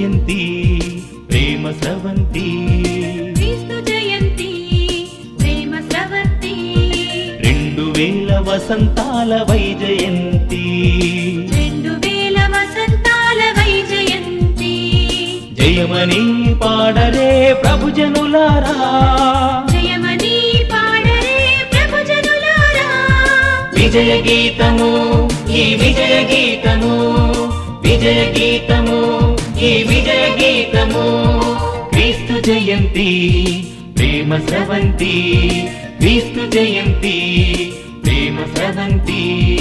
జయంతి ప్రేమ స్రవంతి క్రీస్తు జయంతి ప్రేమ స్రవంతి రెండు వేల వసంతాల వైజయంతి రెండు వేల వసంతాల వైజయంతి జయమని పాడరే ప్రభు జనులారా జయమని పాడరే ప్రభు జనులారా విజయ గీతము ఈ విజయ గీతము విజయ గీతము ఈ విజయ గీతము క్రీస్తు జయంతి ప్రేమ స్రవంతి క్రీస్తు జయంతి ప్రేమ స్రవంతి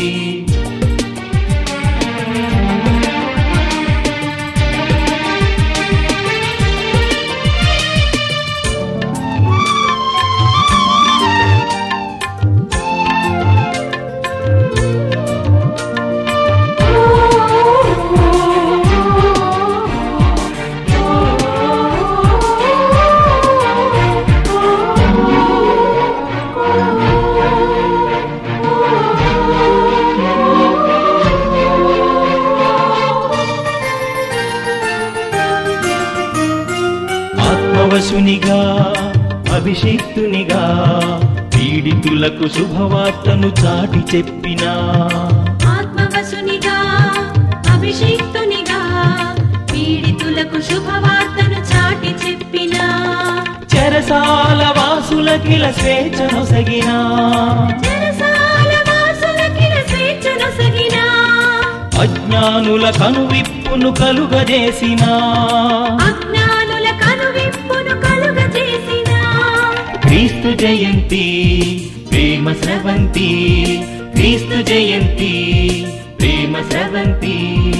ఆత్మవశునిగా అభిషిక్తునిగా పీడితులకు శుభవార్తను చాటి చెప్పినా ఆత్మవసునిగా అభిషిక్తునిగా పీడితులకు శుభవార్తను చాటి చెప్పిన చెరసాల వాసులకిల స్వేచ్ఛనొసగినా చెరసాల వాసులకిల స్వేచ్ఛనొసగిన అజ్ఞానుల కనువిప్పును కలుగజేసినా అజ్ఞానుల కనువిప్పును కలుగజేసిన క్రీస్తు జయంతి ప్రేమ స్రవంతి క్రీస్తు జయంతి ప్రేమ స్రవంతి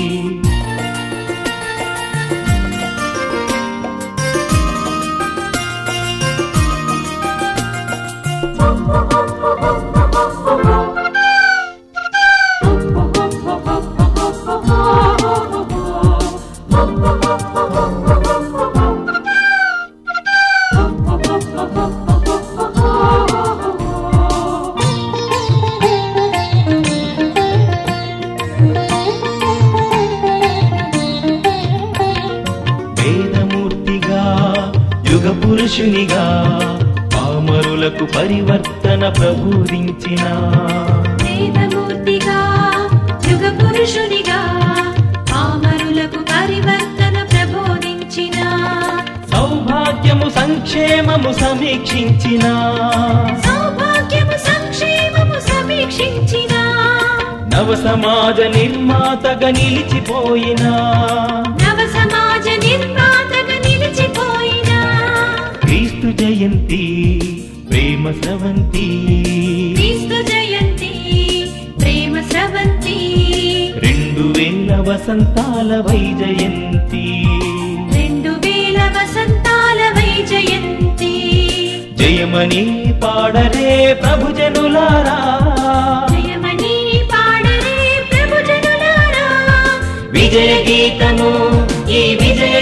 వేదమూర్తిగా యుగ పురుషునిగా పామరులకు పరివర్తన ప్రబోధించిన వేదమూర్తిగా యుగ పురుషునిగా పామరులకు పరివర్తన ప్రబోధించిన సౌభాగ్యము సంక్షేమము సమీక్షించిన సౌభాగ్యము సంక్షేమము సమీక్షించిన నవ సమాజ నిర్మాతగా నిలిచిపోయిన నవ సమాజ నిర్మాతగా నిలిచిపోయిన క్రీస్తు జయంతి ప్రేమ స్రవంతి క్రీస్తు జయంతి ప్రేమ స్రవంతి రెండు వేల వసంతాల వైజయంతి రెండు వేల వసంతాల వైజయంతి జయమని పాడరే ప్రభు జనులారా జయమని పాడరే ప్రభు జనులారా విజయ గీతము ఈ విజయ